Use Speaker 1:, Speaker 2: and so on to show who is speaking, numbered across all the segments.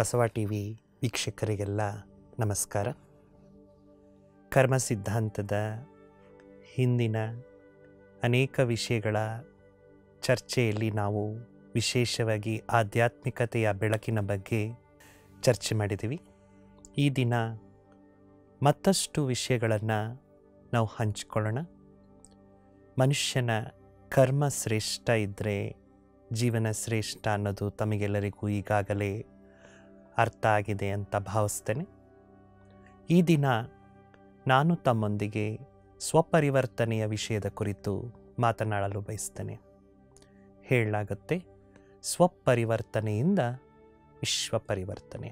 Speaker 1: Basava T V ವೀಕ್ಷಕರಿಗೆಲ್ಲ ನಮಸ್ಕಾರ ಕರ್ಮ ಸಿದ್ಧಾಂತದ ಹಿಂದಿನ ಅನೇಕ ವಿಷಯಗಳ ಚರ್ಚೆಯಲ್ಲಿ ನಾವು ವಿಶೇಷವಾಗಿ ಆಧ್ಯಾತ್ಮಿಕತೆಯ ಬೆಳಕಿನ ಬಗ್ಗೆ ಚರ್ಚೆ ಮಾಡಿದ್ದೀವಿ ಈ ದಿನ ಮತ್ತಷ್ಟು ವಿಷಯಗಳನ್ನು ನಾವು ಹಂಚಿಕೊಳ್ಳೋಣ ಮನುಷ್ಯನ ಕರ್ಮ ಶ್ರೇಷ್ಠ ಇದ್ದರೆ ಜೀವನ ಶ್ರೇಷ್ಠ ಅನ್ನೋದು ತಮಗೆಲ್ಲರಿಗೂ ಈಗಾಗಲೇ ಅರ್ಥ ಆಗಿದೆ ಅಂತ ಭಾವಿಸ್ತೇನೆ ಈ ದಿನ ನಾನು ತಮ್ಮೊಂದಿಗೆ ಸ್ವಪರಿವರ್ತನೆಯ ವಿಷಯದ ಕುರಿತು ಮಾತನಾಡಲು ಬಯಸ್ತೇನೆ ಹೇಳಲಾಗುತ್ತೆ ಸ್ವಪರಿವರ್ತನೆಯಿಂದ ವಿಶ್ವ ಪರಿವರ್ತನೆ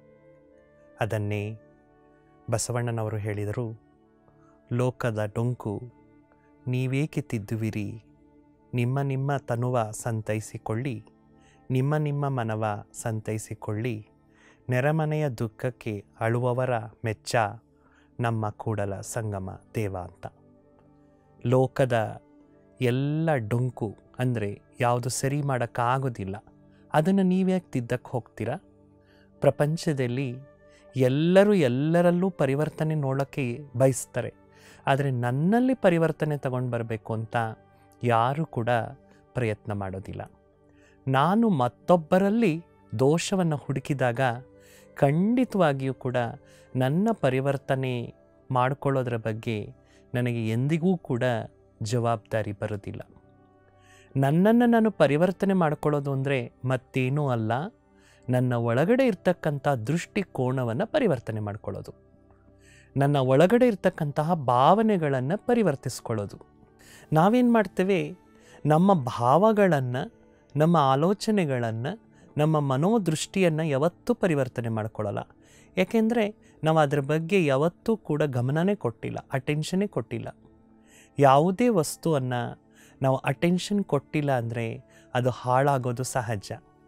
Speaker 1: ಅದನ್ನೇ ಬಸವಣ್ಣನವರು ಹೇಳಿದರು ಲೋಕದ ಡೊಂಕು ನೀವೇಕೆ ತಿದ್ದುವಿರಿ ನಿಮ್ಮ ನಿಮ್ಮ ತನುವ ಸಂತೈಸಿಕೊಳ್ಳಿ ನಿಮ್ಮ ನಿಮ್ಮ ಮನವ ಸಂತೈಸಿಕೊಳ್ಳಿ ನೆರೆಮನೆಯ ದುಃಖಕ್ಕೆ ಅಳುವವರ ಮೆಚ್ಚ ನಮ್ಮ ಕೂಡಲ ಸಂಗಮ ದೇವ ಅಂತ ಲೋಕದ ಎಲ್ಲ ಡೊಂಕು ಅಂದರೆ ಯಾವುದು ಸರಿ ಮಾಡೋಕ್ಕಾಗೋದಿಲ್ಲ ಅದನ್ನು ನೀವ್ಯಾಕೆ ತಿದ್ದಕ್ಕೆ ಹೋಗ್ತೀರಾ ಪ್ರಪಂಚದಲ್ಲಿ ಎಲ್ಲರೂ ಎಲ್ಲರಲ್ಲೂ ಪರಿವರ್ತನೆ ನೋಡೋಕ್ಕೆ ಬಯಸ್ತಾರೆ ಆದರೆ ನನ್ನಲ್ಲಿ ಪರಿವರ್ತನೆ ತಗೊಂಡು ಬರಬೇಕು ಅಂತ ಯಾರೂ ಕೂಡ ಪ್ರಯತ್ನ ಮಾಡೋದಿಲ್ಲ ನಾನು ಮತ್ತೊಬ್ಬರಲ್ಲಿ ದೋಷವನ್ನು ಹುಡುಕಿದಾಗ ಖಂಡಿತವಾಗಿಯೂ ಕೂಡ ನನ್ನ ಪರಿವರ್ತನೆ ಮಾಡಿಕೊಳ್ಳೋದ್ರ ಬಗ್ಗೆ ನನಗೆ ಎಂದಿಗೂ ಕೂಡ ಜವಾಬ್ದಾರಿ ಬರೋದಿಲ್ಲ ನನ್ನನ್ನು ನಾನು ಪರಿವರ್ತನೆ ಮಾಡ್ಕೊಳ್ಳೋದು ಅಂದರೆ ಮತ್ತೇನೂ ಅಲ್ಲ ನನ್ನ ಒಳಗಡೆ ಇರ್ತಕ್ಕಂಥ ದೃಷ್ಟಿಕೋನವನ್ನು ಪರಿವರ್ತನೆ ಮಾಡ್ಕೊಳ್ಳೋದು ನನ್ನ ಒಳಗಡೆ ಇರ್ತಕ್ಕಂತಹ ಭಾವನೆಗಳನ್ನು ಪರಿವರ್ತಿಸ್ಕೊಳ್ಳೋದು ನಾವೇನು ಮಾಡ್ತೇವೆ ನಮ್ಮ ಭಾವಗಳನ್ನು ನಮ್ಮ ಆಲೋಚನೆಗಳನ್ನು ನಮ್ಮ ಮನೋದೃಷ್ಟಿಯನ್ನು ಯಾವತ್ತೂ ಪರಿವರ್ತನೆ ಮಾಡ್ಕೊಳ್ಳಲ್ಲ ಯಾಕೆಂದರೆ ನಾವು ಅದರ ಬಗ್ಗೆ ಯಾವತ್ತೂ ಕೂಡ ಗಮನನೇ ಕೊಟ್ಟಿಲ್ಲ ಅಟೆನ್ಷನ್ನೇ ಕೊಟ್ಟಿಲ್ಲ ಯಾವುದೇ ವಸ್ತುವನ್ನು ನಾವು ಅಟೆನ್ಷನ್ ಕೊಟ್ಟಿಲ್ಲ ಅಂದರೆ ಅದು ಹಾಳಾಗೋದು ಸಹಜ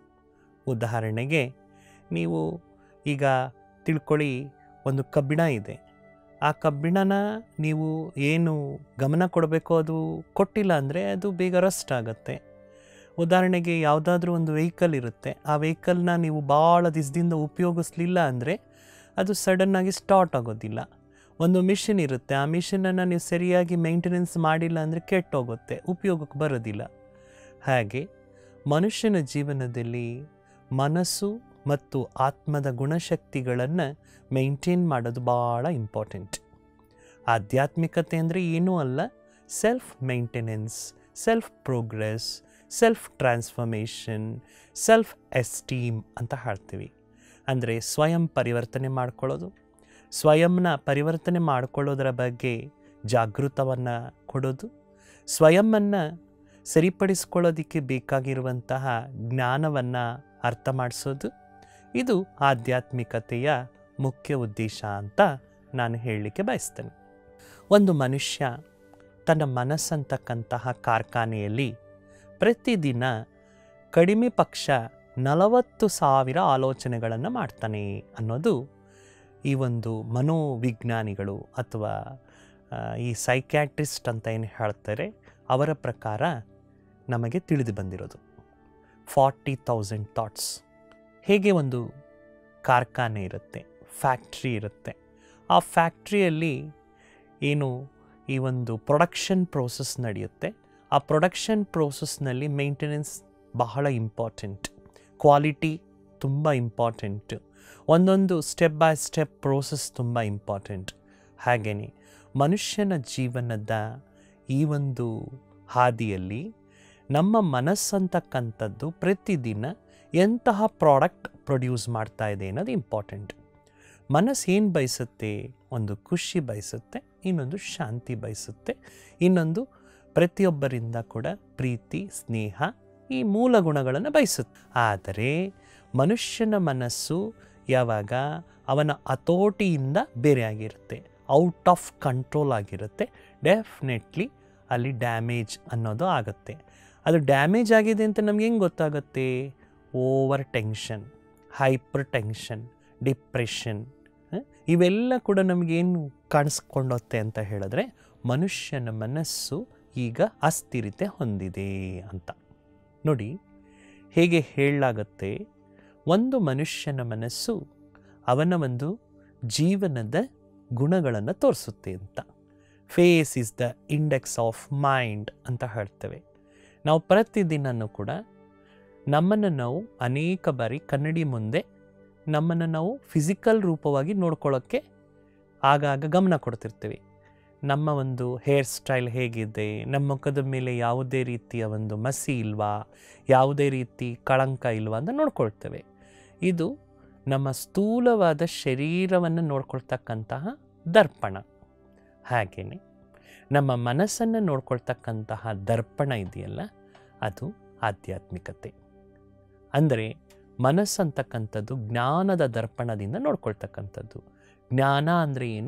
Speaker 1: ಉದಾಹರಣೆಗೆ ನೀವು ಈಗ ತಿಳ್ಕೊಳ್ಳಿ ಒಂದು ಕಬ್ಬಿಣ ಇದೆ ಆ ಕಬ್ಬಿಣನ ನೀವು ಏನು ಗಮನ ಕೊಡಬೇಕು ಅದು ಕೊಟ್ಟಿಲ್ಲ ಅಂದರೆ ಅದು ಬೇಗ ರಸ್ಟ್ ಆಗುತ್ತೆ ಉದಾಹರಣೆಗೆ ಯಾವುದಾದ್ರೂ ಒಂದು ವೆಹಿಕಲ್ ಇರುತ್ತೆ ಆ ವೆಹಿಕಲ್ನ ನೀವು ಭಾಳ ದಿವಸದಿಂದ ಉಪಯೋಗಿಸ್ಲಿಲ್ಲ ಅಂದರೆ ಅದು ಸಡನ್ನಾಗಿ ಸ್ಟಾರ್ಟ್ ಆಗೋದಿಲ್ಲ ಒಂದು ಮಿಷಿನ್ ಇರುತ್ತೆ ಆ ಮಿಷಿನನ್ನು ನೀವು ಸರಿಯಾಗಿ ಮೇಂಟೆನೆನ್ಸ್ ಮಾಡಿಲ್ಲ ಅಂದರೆ ಕೆಟ್ಟೋಗುತ್ತೆ ಉಪಯೋಗಕ್ಕೆ ಬರೋದಿಲ್ಲ ಹಾಗೆ ಮನುಷ್ಯನ ಜೀವನದಲ್ಲಿ ಮನಸ್ಸು ಮತ್ತು ಆತ್ಮದ ಗುಣಶಕ್ತಿಗಳನ್ನು ಮೇಂಟೈನ್ ಮಾಡೋದು ಭಾಳ ಇಂಪಾರ್ಟೆಂಟ್ ಆಧ್ಯಾತ್ಮಿಕತೆ ಅಂದರೆ ಏನೂ ಅಲ್ಲ self maintenance self progress self transformation self esteem ಅಂತ ಹೇಳ್ತೀವಿ ಅಂದರೆ ಸ್ವಯಂ ಪರಿವರ್ತನೆ ಮಾಡ್ಕೊಳ್ಳೋದು ಸ್ವಯಂನ ಪರಿವರ್ತನೆ ಮಾಡ್ಕೊಳ್ಳೋದರ ಬಗ್ಗೆ ಜಾಗೃತವನ್ನು ಕೊಡೋದು ಸ್ವಯಂವನ್ನು ಸರಿಪಡಿಸ್ಕೊಳ್ಳೋದಕ್ಕೆ ಬೇಕಾಗಿರುವಂತಹ ಜ್ಞಾನವನ್ನು ಅರ್ಥ ಮಾಡಿಸೋದು ಇದು ಆಧ್ಯಾತ್ಮಿಕತೆಯ ಮುಖ್ಯ ಉದ್ದೇಶ ಅಂತ ನಾನು ಹೇಳಲಿಕ್ಕೆ ಬಯಸ್ತೇನೆ ಒಂದು ಮನುಷ್ಯ ತನ್ನ ಮನಸ್ಸಂತಕ್ಕಂತಹ ಕಾರ್ಖಾನೆಯಲ್ಲಿ ಪ್ರತಿದಿನ ಕಡಿಮೆ ಪಕ್ಷ ನಲವತ್ತು ಸಾವಿರ ಆಲೋಚನೆಗಳನ್ನು ಮಾಡ್ತಾನೆ ಅನ್ನೋದು ಈ ಒಂದು ಮನೋವಿಜ್ಞಾನಿಗಳು ಅಥವಾ ಈ ಸೈಕ್ಯಾಟ್ರಿಸ್ಟ್ ಅಂತ ಏನು ಹೇಳ್ತಾರೆ ಅವರ ಪ್ರಕಾರ ನಮಗೆ ತಿಳಿದು ಬಂದಿರೋದು ಫಾರ್ಟಿ ತೌಸಂಡ್ ಥಾಟ್ಸ್ ಹೇಗೆ ಒಂದು ಕಾರ್ಖಾನೆ ಇರುತ್ತೆ ಫ್ಯಾಕ್ಟ್ರಿ ಇರುತ್ತೆ ಆ ಫ್ಯಾಕ್ಟ್ರಿಯಲ್ಲಿ ಏನು ಈ ಒಂದು ಪ್ರೊಡಕ್ಷನ್ ಪ್ರೋಸೆಸ್ ನಡೆಯುತ್ತೆ ಆ ಪ್ರೊಡಕ್ಷನ್ ಪ್ರೋಸೆಸ್ನಲ್ಲಿ ಮೇಂಟೆನೆನ್ಸ್ ಬಹಳ ಇಂಪಾರ್ಟೆಂಟ್ ಕ್ವಾಲಿಟಿ ತುಂಬ ಇಂಪಾರ್ಟೆಂಟ್ ಒಂದೊಂದು ಸ್ಟೆಪ್ ಬೈ ಸ್ಟೆಪ್ ಪ್ರೋಸೆಸ್ ತುಂಬ ಇಂಪಾರ್ಟೆಂಟ್ ಹಾಗೆಯೇ ಮನುಷ್ಯನ ಜೀವನದ ಈ ಒಂದು ಹಾದಿಯಲ್ಲಿ ನಮ್ಮ ಮನಸ್ಸಂತಕ್ಕಂಥದ್ದು ಪ್ರತಿದಿನ ಎಂತಹ ಪ್ರಾಡಕ್ಟ್ ಪ್ರೊಡ್ಯೂಸ್ ಮಾಡ್ತಾ ಇದೆ ಅನ್ನೋದು ಇಂಪಾರ್ಟೆಂಟ್ ಮನಸ್ಸು ಏನು ಬಯಸುತ್ತೆ ಒಂದು ಖುಷಿ ಬಯಸುತ್ತೆ ಇನ್ನೊಂದು ಶಾಂತಿ ಬಯಸುತ್ತೆ ಇನ್ನೊಂದು ಪ್ರತಿಯೊಬ್ಬರಿಂದ ಕೂಡ ಪ್ರೀತಿ ಸ್ನೇಹ ಈ ಮೂಲ ಗುಣಗಳನ್ನು ಬಯಸುತ್ತೆ ಆದರೆ ಮನುಷ್ಯನ ಮನಸ್ಸು ಯಾವಾಗ ಅವನ ಹತೋಟಿಯಿಂದ ಬೇರೆಯಾಗಿರುತ್ತೆ ಔಟ್ ಆಫ್ ಕಂಟ್ರೋಲ್ ಆಗಿರುತ್ತೆ ಡೆಫಿನೆಟ್ಲಿ ಅಲ್ಲಿ ಡ್ಯಾಮೇಜ್ ಅನ್ನೋದು ಆಗುತ್ತೆ ಅದು ಡ್ಯಾಮೇಜ್ ಆಗಿದೆ ಅಂತ ನಮ್ಗೆ ಹೆಂಗೆ ಗೊತ್ತಾಗುತ್ತೆ over tension hypertension depression ಇವೆಲ್ಲ ಕೂಡ ನಮಗೇನು ಕಾಣಿಸ್ಕೊಂಡೋತ್ತೆ ಅಂತ ಹೇಳಿದ್ರೆ ಮನುಷ್ಯನ ಮನಸ್ಸು ಈಗ ಅಸ್ಥಿರತೆ ಹೊಂದಿದೆ ಅಂತ ನೋಡಿ ಹೇಗೆ ಹೇಳಲಾಗತ್ತೆ ಒಂದು ಮನುಷ್ಯನ ಮನಸ್ಸು ಅವನ ಒಂದು ಜೀವನದ ಗುಣಗಳನ್ನು ತೋರಿಸುತ್ತೆ ಅಂತ face is the index of mind ಅಂತ ಹೇಳ್ತೇವೆ ನಾವು ಪ್ರತಿದಿನನೂ ಕೂಡ ನಮ್ಮನ್ನು ನಾವು ಅನೇಕ ಬಾರಿ ಕನ್ನಡಿ ಮುಂದೆ ನಮ್ಮನ್ನು ನಾವು ಫಿಸಿಕಲ್ ರೂಪವಾಗಿ ನೋಡ್ಕೊಳ್ಳೋಕ್ಕೆ ಆಗಾಗ ಗಮನ ಕೊಡ್ತಿರ್ತೀವಿ ನಮ್ಮ ಒಂದು ಹೇರ್ ಸ್ಟೈಲ್ ಹೇಗಿದೆ ನಮ್ಮ ಮುಖದ ಮೇಲೆ ಯಾವುದೇ ರೀತಿಯ ಒಂದು ಮಸಿ ಇಲ್ವಾ ಯಾವುದೇ ರೀತಿ ಕಳಂಕ ಇಲ್ವಾ ಅಂತ ನೋಡ್ಕೊಳ್ತೇವೆ ಇದು ನಮ್ಮ ಸ್ಥೂಲವಾದ ಶರೀರವನ್ನು ನೋಡ್ಕೊಳ್ತಕ್ಕಂತಹ ದರ್ಪಣ ಹಾಗೆಯೇ ನಮ್ಮ ಮನಸ್ಸನ್ನು ನೋಡ್ಕೊಳ್ತಕ್ಕಂತಹ ದರ್ಪಣ ಇದೆಯಲ್ಲ ಅದು ಆಧ್ಯಾತ್ಮಿಕತೆ ಅಂದರೆ ಮನಸ್ಸಂತಕ್ಕಂಥದ್ದು ಜ್ಞಾನದ ದರ್ಪಣದಿಂದ ನೋಡ್ಕೊಳ್ತಕ್ಕಂಥದ್ದು ಜ್ಞಾನ ಅಂದರೆ ಏನು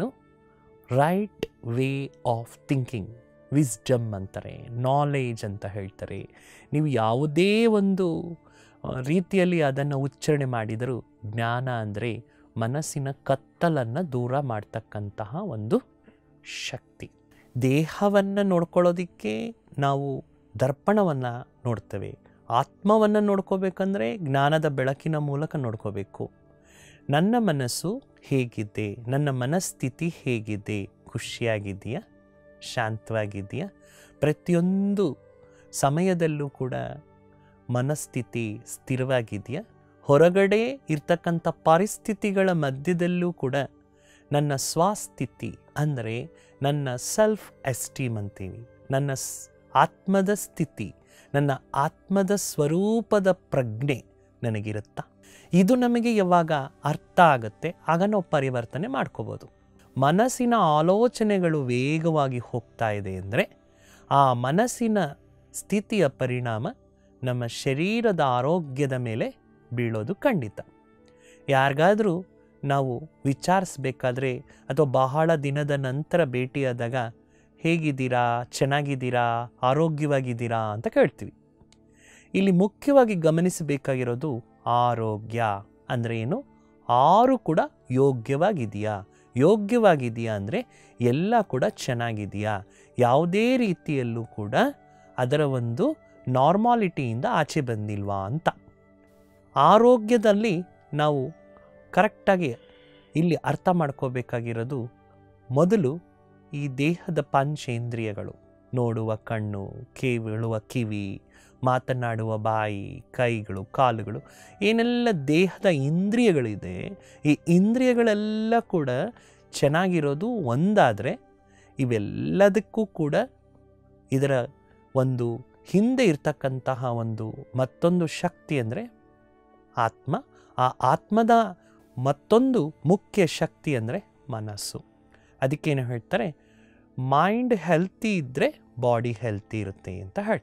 Speaker 1: right way of thinking wisdom ಅಂತಾರೆ ನಾಲೇಜ್ ಅಂತ ಹೇಳ್ತಾರೆ ನೀವು ಯಾವುದೇ ಒಂದು ಆ, ರೀತಿಯಲ್ಲಿ ಅದನ್ನು ಉಚ್ಚಾರಣೆ ಮಾಡಿದರೂ ಜ್ಞಾನ ಅಂದರೆ ಮನಸ್ಸಿನ ಕತ್ತಲನ್ನು ದೂರ ಮಾಡ್ತಕ್ಕಂತಹ ಒಂದು ಶಕ್ತಿ ದೇಹವನ್ನು ನೋಡ್ಕೊಳ್ಳೋದಕ್ಕೆ ನಾವು ದರ್ಪಣವನ್ನು ನೋಡ್ತೇವೆ ಆತ್ಮವನ್ನು ನೋಡ್ಕೋಬೇಕಂದ್ರೆ ಜ್ಞಾನದ ಬೆಳಕಿನ ಮೂಲಕ ನೋಡ್ಕೋಬೇಕು ನನ್ನ ಮನಸ್ಸು ಹೇಗಿದೆ ನನ್ನ ಮನಸ್ಥಿತಿ ಹೇಗಿದೆ ಖುಷಿಯಾಗಿದೆಯಾ ಶಾಂತವಾಗಿದೆಯಾ ಪ್ರತಿಯೊಂದು ಸಮಯದಲ್ಲೂ ಕೂಡ ಮನಸ್ಥಿತಿ ಸ್ಥಿರವಾಗಿದೆಯಾ ಹೊರಗಡೆ ಇರ್ತಕ್ಕಂಥ ಪರಿಸ್ಥಿತಿಗಳ ಮಧ್ಯದಲ್ಲೂ ಕೂಡ ನನ್ನ ಸ್ವಾಸ್ಥಿತಿ ಅಂದರೆ ನನ್ನ ಸೆಲ್ಫ್ ಎಸ್ಟೀಮ್ ಅಂತೀವಿ ನನ್ನ ಸ್ ಆತ್ಮದ ಸ್ಥಿತಿ ನನ್ನ ಆತ್ಮದ ಸ್ವರೂಪದ ಪ್ರಜ್ಞೆ ನನಗಿರುತ್ತಾ ಇದು ನಮಗೆ ಯಾವಾಗ ಅರ್ಥ ಆಗುತ್ತೆ ಆಗ ನಾವು ಪರಿವರ್ತನೆ ಮಾಡ್ಕೋಬೋದು ಮನಸ್ಸಿನ ಆಲೋಚನೆಗಳು ವೇಗವಾಗಿ ಹೋಗ್ತಾ ಇದೆ ಅಂದರೆ ಆ ಮನಸ್ಸಿನ ಸ್ಥಿತಿಯ ಪರಿಣಾಮ ನಮ್ಮ ಶರೀರದ ಆರೋಗ್ಯದ ಮೇಲೆ ಬೀಳೋದು ಖಂಡಿತ ಯಾರಿಗಾದರೂ ನಾವು ವಿಚಾರಿಸ್ಬೇಕಾದ್ರೆ ಅಥವಾ ಬಹಳ ದಿನದ ನಂತರ ಭೇಟಿಯಾದಾಗ ಹೇಗಿದ್ದೀರಾ ಚೆನ್ನಾಗಿದ್ದೀರಾ ಆರೋಗ್ಯವಾಗಿದ್ದೀರಾ ಅಂತ ಕೇಳ್ತೀವಿ ಇಲ್ಲಿ ಮುಖ್ಯವಾಗಿ ಗಮನಿಸಬೇಕಾಗಿರೋದು ಆರೋಗ್ಯ ಅಂದರೆ ಏನು ಆರು ಕೂಡ ಯೋಗ್ಯವಾಗಿದೆಯಾ ಯೋಗ್ಯವಾಗಿದೆಯಾ ಅಂದರೆ ಎಲ್ಲ ಕೂಡ ಚೆನ್ನಾಗಿದೆಯಾ ಯಾವುದೇ ರೀತಿಯಲ್ಲೂ ಕೂಡ ಅದರ ಒಂದು ನಾರ್ಮಾಲಿಟಿಯಿಂದ ಆಚೆ ಬಂದಿಲ್ವಾ ಅಂತ ಆರೋಗ್ಯದಲ್ಲಿ ನಾವು ಕರೆಕ್ಟಾಗಿ ಇಲ್ಲಿ ಅರ್ಥ ಮಾಡ್ಕೋಬೇಕಾಗಿರೋದು ಮೊದಲು ಈ ದೇಹದ ಪಂಚೇಂದ್ರಿಯಗಳು ನೋಡುವ ಕಣ್ಣು ಕೇಳುವ ಕಿವಿ ಮಾತನಾಡುವ ಬಾಯಿ ಕೈಗಳು ಕಾಲುಗಳು ಏನೆಲ್ಲ ದೇಹದ ಇಂದ್ರಿಯಗಳಿದೆ ಈ ಇಂದ್ರಿಯಗಳೆಲ್ಲ ಕೂಡ ಚೆನ್ನಾಗಿರೋದು ಒಂದಾದರೆ ಇವೆಲ್ಲದಕ್ಕೂ ಕೂಡ ಇದರ ಒಂದು ಹಿಂದೆ ಇರ್ತಕ್ಕಂತಹ ಒಂದು ಮತ್ತೊಂದು ಶಕ್ತಿ ಅಂದರೆ ಆತ್ಮ ಆ ಆತ್ಮದ ಮತ್ತೊಂದು ಮುಖ್ಯ ಶಕ್ತಿ ಅಂದರೆ ಮನಸ್ಸು ಅದಕ್ಕೇನು ಹೇಳ್ತಾರೆ ಮೈಂಡ್ ಹೆಲ್ತಿ ಇದ್ದರೆ ಬಾಡಿ ಹೆಲ್ತಿ ಇರುತ್ತೆ ಅಂತ ಹೇಳಿ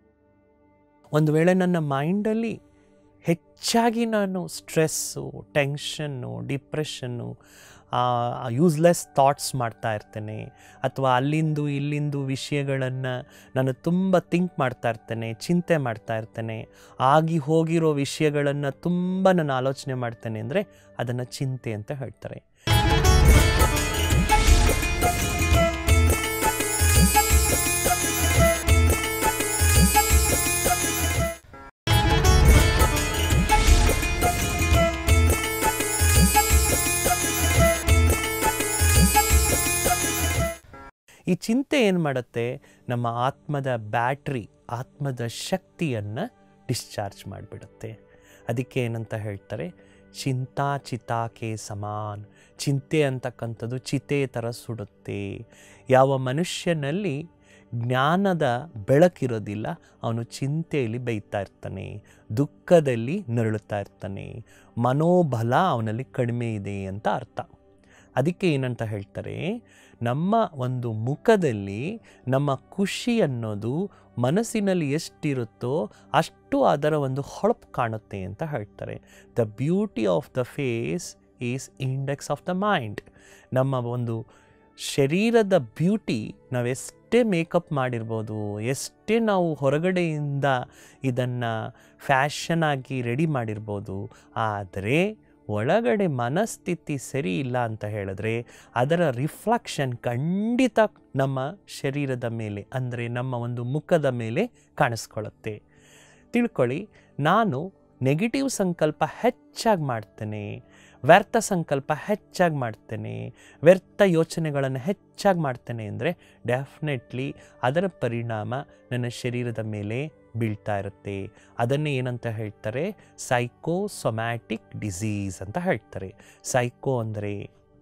Speaker 1: ಒಂದು ವೇಳೆ ನನ್ನ ಮೈಂಡಲ್ಲಿ ಹೆಚ್ಚಾಗಿ ನಾನು stress tension depression useless thoughts ಮಾಡ್ತಾ ಇರ್ತೇನೆ ಅಥವಾ ಅಲ್ಲಿಂದು ಇಲ್ಲಿಂದು ವಿಷಯಗಳನ್ನು ನಾನು ತುಂಬ ಥಿಂಕ್ ಮಾಡ್ತಾ ಇರ್ತೇನೆ ಚಿಂತೆ ಮಾಡ್ತಾ ಇರ್ತೇನೆ ಆಗಿ ಹೋಗಿರೋ ವಿಷಯಗಳನ್ನು ತುಂಬ ನಾನು ಆಲೋಚನೆ ಮಾಡ್ತೇನೆ ಅಂದರೆ ಅದನ್ನು ಚಿಂತೆ ಅಂತ ಹೇಳ್ತಾರೆ ಈ ಚಿಂತೆ ಏನು ಮಾಡುತ್ತೆ ನಮ್ಮ ಆತ್ಮದ ಬ್ಯಾಟ್ರಿ ಆತ್ಮದ ಶಕ್ತಿಯನ್ನು ಡಿಸ್ಚಾರ್ಜ್ ಮಾಡಿಬಿಡುತ್ತೆ ಅದಕ್ಕೆ ಏನಂತ ಹೇಳ್ತಾರೆ ಚಿಂತಾ ಚಿತಾಕೆ ಸಮಾನ್ ಚಿಂತೆ ಅಂತಕ್ಕಂಥದ್ದು ಚಿತೆ ಥರ ಸುಡುತ್ತೆ ಯಾವ ಮನುಷ್ಯನಲ್ಲಿ ಜ್ಞಾನದ ಬೆಳಕಿರೋದಿಲ್ಲ ಅವನು ಚಿಂತೆಯಲ್ಲಿ ಬೈತಾ ಇರ್ತಾನೆ ದುಃಖದಲ್ಲಿ ನರಳುತ್ತಾ ಇರ್ತಾನೆ ಮನೋಬಲ ಅವನಲ್ಲಿ ಕಡಿಮೆ ಇದೆ ಅಂತ ಅರ್ಥ ಅದಕ್ಕೆ ಏನಂತ ಹೇಳ್ತಾರೆ ನಮ್ಮ ಒಂದು ಮುಖದಲ್ಲಿ ನಮ್ಮ ಖುಷಿ ಅನ್ನೋದು ಮನಸ್ಸಿನಲ್ಲಿ ಎಷ್ಟಿರುತ್ತೋ ಅಷ್ಟು ಅದರ ಒಂದು ಹೊಳಪು ಕಾಣುತ್ತೆ ಅಂತ ಹೇಳ್ತಾರೆ the beauty of the face is index of the mind ನಮ್ಮ ಒಂದು ಶರೀರದ ಬ್ಯೂಟಿ ನಾವು ಎಷ್ಟೇ ಮೇಕಪ್ ಮಾಡಿರ್ಬೋದು ಎಷ್ಟೇ ನಾವು ಹೊರಗಡೆಯಿಂದ ಇದನ್ನು ಫ್ಯಾಷನ್ ಆಗಿ ರೆಡಿ ಮಾಡಿರ್ಬೋದು ಆದರೆ ಒಳಗಡೆ ಮನಸ್ಥಿತಿ ಸರಿ ಇಲ್ಲ ಅಂತ ಹೇಳಿದ್ರೆ ಅದರ ರಿಫ್ಲೆಕ್ಷನ್ ಖಂಡಿತ ನಮ್ಮ ಶರೀರದ ಮೇಲೆ ಅಂದರೆ ನಮ್ಮ ಒಂದು ಮುಖದ ಮೇಲೆ ಕಾಣಿಸ್ಕೊಳ್ಳುತ್ತೆ ತಿಳ್ಕೊಳ್ಳಿ ನಾನು ನೆಗೆಟಿವ್ ಸಂಕಲ್ಪ ಹೆಚ್ಚಾಗಿ ಮಾಡ್ತೇನೆ ವ್ಯರ್ಥ ಸಂಕಲ್ಪ ಹೆಚ್ಚಾಗಿ ಮಾಡ್ತೇನೆ ವ್ಯರ್ಥ ಯೋಚನೆಗಳನ್ನು ಹೆಚ್ಚಾಗಿ ಮಾಡ್ತೇನೆ ಅಂದರೆ ಡೆಫಿನೆಟ್ಲಿ ಅದರ ಪರಿಣಾಮ ನನ್ನ ಶರೀರದ ಮೇಲೆ ಬೀಳ್ತಾ ಇರುತ್ತೆ ಅದನ್ನೇ ಏನಂತ ಹೇಳ್ತಾರೆ ಸೈಕೋಸೊಮ್ಯಾಟಿಕ್ ಡಿಸೀಸ್ ಅಂತ ಹೇಳ್ತಾರೆ ಸೈಕೋ ಅಂದರೆ